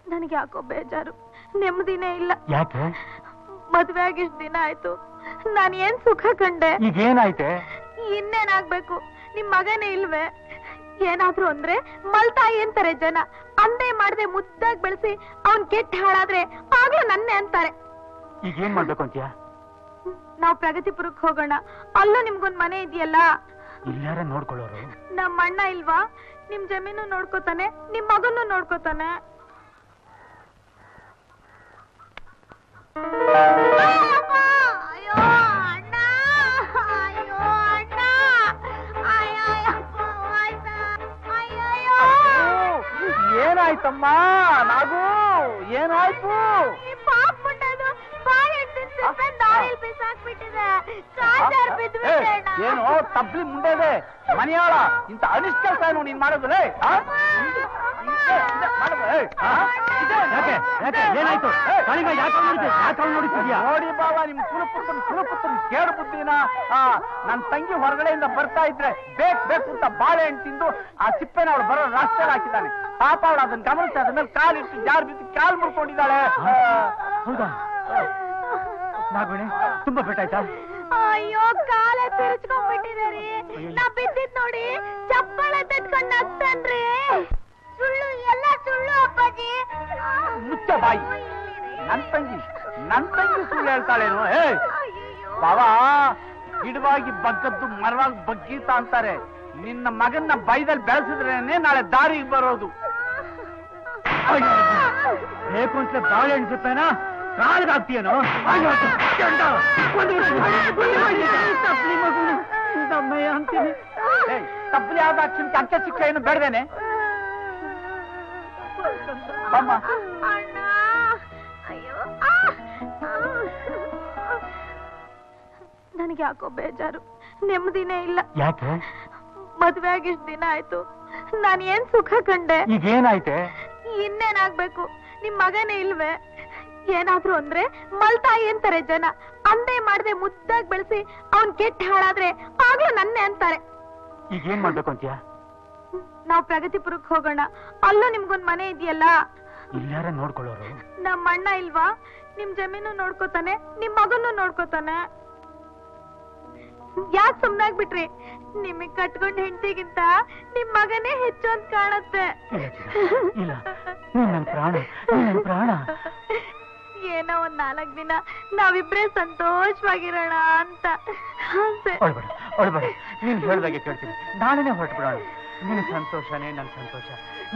ನನಗೆ ಯಾಕೋ ಬೇಜಾರು ನೆಮ್ಮದಿನೇ ಇಲ್ಲ ಯಾಕೆ ಮದ್ವೆ ಆಗಿ ಇಷ್ಟ್ ದಿನ ಆಯ್ತು ನಾನು ಏನ್ ಸುಖ ಕಂಡೆ ಈಗ ಏನಾಯ್ತೆ ಇನ್ನೇನಾಗ್ಬೇಕು ನಿಮ್ ಮಗನೇ ಇಲ್ವೇ ಏನಾದ್ರು ಅಂದ್ರೆ ಮಲ್ತಾಯಿ ಅಂತಾರೆ ಜನ ಅಂದೇ ಮಾಡದೆ ಮುದ್ದಾಗ್ ಬೆಳೆಸಿ ಅವ್ನ್ ಕೆಟ್ಟ ಹಾಳಾದ್ರೆ ಆಗ್ಲೂ ನನ್ನೇ ಅಂತಾರೆ ಈಗ ಏನ್ ಮಾಡ್ಬೇಕು ಅಂತೀಯ ನಾವ್ ಪ್ರಗತಿಪುರಕ್ ಹೋಗೋಣ ಅಲ್ಲೂ ನಿಮ್ಗೊಂದ್ ಮನೆ ಇದೆಯಲ್ಲ ಇಲ್ಲಾರ ನೋಡ್ಕೊಳ್ಳೋರು ನಮ್ಮ ಅಣ್ಣ ಇಲ್ವಾ ನಿಮ್ ಜಮೀನು ನೋಡ್ಕೋತಾನೆ ನಿಮ್ ಮಗನ್ನು ನೋಡ್ಕೋತಾನೆ ಅಯ್ಯೋ ಅಣ್ಣ ಅಯ್ಯೋ ಅಣ್ಣ ಏನಾಯ್ತಮ್ಮ ನಾಗು ಏನಾಯ್ತು ಏನು ತಬ್ಲಿ ಮುಂದೆ ಇದೆ ಮನೆಯಾಳ ಇಂತ ಅನಿಷ್ಟ ಕೆಲಸ ಏನು ನೀನ್ ಮಾಡೋದು ಲೇ? ಆ? ಹಿಂದೆ- ಹಿಂದೆ- ಹಿಂದೆ ಮಾಡೋದು, ಏ? ಆ? ಇದೆ, ಯಾಕೆ? ಯಾಕೆ? ಏನಾಯ್ತು ಕಾಳಿಂಗ ಯಾಕೆ ನೋಡಿದ್ದೆ ಯಾಕೆ ನೋಡಿದ್ಯಾ ನೋಡಿ ಬಾವ ನಿಮ್ ಕುಲಪುತ್ರನ್ ಕುಲಪುತ್ರನ್ ಕೇಳು ಬುದ್ಧಿನ ಆ, ನನ್ ತಂಗಿ ಹೊರಗಡೆಯಿಂದ ಬರ್ತಾ ಇದ್ರೆ ಬೇಕ್ ಬೇಕು ಅಂತ ಬಾಳೆಹಣ್ಣು ತಿಂದು ಆ ಸಿಪ್ಪೆನ ಅವಳು ಬರೋ ರಾಷ್ಟ್ರ ಹಾಕಿದ್ದಾನೆ ಪಾಪ ಅವಳು ಅದನ್ನ ಗಮನಿಸಿ ಅದ್ರ ಮೇಲೆ ಕಾಲಿಟ್ಟು ಜಾರ್ ಬಿದ್ದು ಕಾಲ್ ಮುರ್ಕೊಂಡಿದ್ದಾಳೆ ಹೌದಾ ನಾಗವಣೆ ತುಂಬಾ ಪೆಟ್ಟಾಯ್ತಾ ಅಯ್ಯೋ ಕಾಲೇ ತಿರ್ಚ್ಕೊಂಡ್ಬಿಟ್ಟಿದಾರಿ ನಾ ಬಿದ್ದಿದ್ ನೋಡಿ ಚಪ್ಪಳೆ ತೆತ್ಕೊಂಡ್ ನಗ್ತನ್ರಿ ಸುಳ್ಳು ಎಲ್ಲ ಸುಳ್ಳು ಅಪ್ಪಾಜಿ ಮುಚ್ಚ ಬಾಯಿ ನನ್ ತಂಗಿ ನನ್ ತಂಗಿ ಸುಳ್ಳು ಹೇಳ್ತಾಳೇನು ಏ ಬಾವ ಗಿಡವಾಗಿ ಬಗ್ಗದ್ದು ಮರವಾಗಿ ಬಗ್ಗೀತ ಅಂತಾರೆ ನಿನ್ನ ಮಗನ್ನ ಬೈದಲ್ಲಿ ಬೆಳೆಸಿದ್ರೇನೆ ನಾಳೆ ದಾರಿಗೆ ಬರೋದು ಬೇಕು ಅಂತ ಬಾಳೆಹಣ್ಣು ಸಿಪ್ಪೇನ ಕಾಲಿಗಾಗ್ತೀಯನೋ ತಪ್ಪಲಿ ಯಾವ್ದು ಅಕ್ಷರಕ್ಕೆ ಅಂತ್ಯ ಶಿಕ್ಷೆ ಏನು ಬೇಡದೇನೆ ಬಮ್ಮ ಅಣ್ಣ ಅಯ್ಯೋ ಆ! ನನಗೆ ಯಾಕೋ ಬೇಜಾರು ನೆಮ್ಮದಿನೇ ಇಲ್ಲ ಯಾಕೆ ಮದ್ವೆ ಆಗಿ ಇಷ್ಟ್ ದಿನ ಆಯ್ತು ನಾನು ಏನ್ ಸುಖ ಕಂಡೆ ಈಗ ಏನಾಯ್ತೆ ಇನ್ನೇನಾಗ್ಬೇಕು ನಿಮ್ ಮಗನೇ ಇಲ್ವೇ ಏನಾದ್ರು ಅಂದ್ರೆ ಮಲ್ತಾಯಿ ಅಂತಾರೆ ಜನ ಅಂದೇ ಮಾಡದೆ ಮುದ್ದಾಗ್ ಬೆಳೆಸಿ ಅವ್ನ್ ಕೆಟ್ಟ ಹಾಳಾದ್ರೆ ಆಗ್ಲೂ ನನ್ನೇ ಅಂತಾರೆ ಈಗ ಏನ್ ಮಾಡ್ಬೇಕು ಅಂತೀಯ ನಾವ್ ಪ್ರಗತಿಪುರಕ್ ಹೋಗೋಣ ಅಲ್ಲೂ ನಿಮ್ಗೊಂದ್ ಮನೆ ಇದೆಯಲ್ಲ ಇಲ್ಲಾರ ನೋಡ್ಕೊಳ್ಳೋರು ನಮ್ಮ ಅಣ್ಣ ಇಲ್ವಾ ನಿಮ್ ಜಮೀನು ನೋಡ್ಕೋತಾನೆ ನಿಮ್ ಮಗನ್ನು ನೋಡ್ಕೋತಾನೆ ಯಾಕ್ ಸುಮ್ನಾಗ್ಬಿಟ್ರಿ ನಿಮಗ್ ಕಟ್ಕೊಂಡ್ ಹೆಂಡತಿಗಿಂತ ನಿಮ್ ಮಗನೇ ಹೆಚ್ಚು ಅಂತ ಕಾಣತ್ತೆ ಇಲ್ಲ ಚಿನ್ನ, ಇಲ್ಲ ನೀನ್ ನನ್ ಪ್ರಾಣ ನೀನ್ ನನ್ ಪ್ರಾಣ ಏನೋ ಒಂದ್ ನಾಲ್ಕ್ ದಿನ ನಾವಿಬ್ರೇ ಸಂತೋಷವಾಗಿರೋಣ ಅಂತ ಆಸೆ. ಒಳ್ಬೇಡ ಒಳ್ಬೇಡ ನೀನ್ ಹೇಳ್ದಾಗೆ ಕೇಳ್ತೀನಿ ನಾಳೆನೆ ಹೊರಟ್ಬಿಡೋಣ ನಿನ್ ಸಂತೋಷನೇ ನನ್ ಸಂತೋಷ